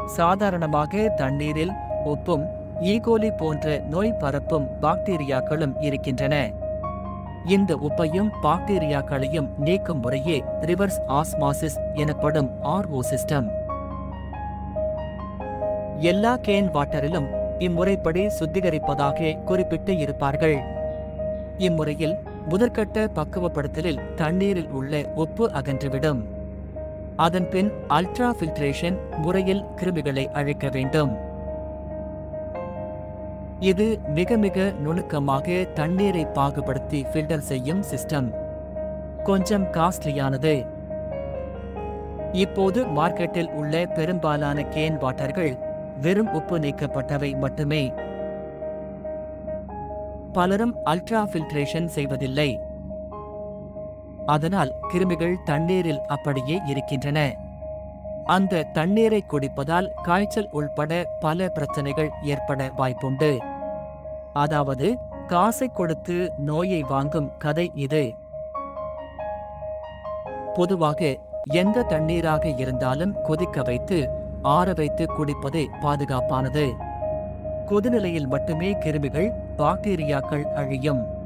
சாதாரணமாக தண்ணீரில் உப்பும் ஈகோலி போன்ற நோய் பரப்பும் பாக்டீரியாக்களும் இருக்கின்றன இந்த உப்பையும் பாக்டீரியாக்களையும் நீக்கும் முறையே ரிவர்ஸ் ஆஸ்மாசிஸ் எனப்படும் ஆர்ஓ சிஸ்டம் எல்லா கேன் வாட்டரிலும் இம்முறைப்படி சுத்திகரிப்பதாக குறிப்பிட்டு இருப்பார்கள் இம்முறையில் முதற்கட்ட பக்குவப்படுத்தலில் தண்ணீரில் உள்ள உப்பு அகன்றுவிடும் அதன்பின் அல்ட்ரா ஃபில்ட்ரேஷன் முறையில் கிருமிகளை அழிக்க வேண்டும் இது மிக மிக நுணுக்கமாக தண்ணீரை பாகுபடுத்தி ஃபில்டர் செய்யும் சிஸ்டம் கொஞ்சம் காஸ்ட்லியானது இப்போது மார்க்கெட்டில் உள்ள பெரும்பாலான கேன் வாட்டர்கள் வெறும் உப்பு நீக்கப்பட்டவை மட்டுமே பலரும் அல்ட்ரா ஃபில்ட்ரேஷன் செய்வதில்லை அதனால் கிருமிகள் தண்ணீரில் அப்படியே இருக்கின்றன அந்த தண்ணீரை குடிப்பதால் காய்ச்சல் உள்பட பல பிரச்சனைகள் ஏற்பட வாய்ப்புண்டு அதாவது காசை கொடுத்து நோயை வாங்கும் கதை இது பொதுவாக எந்த தண்ணீராக இருந்தாலும் கொதிக்க வைத்து ஆற வைத்து குடிப்பதே பாதுகாப்பானது கொதிநிலையில் மட்டுமே கிருமிகள் பாக்டீரியாக்கள் அழியும்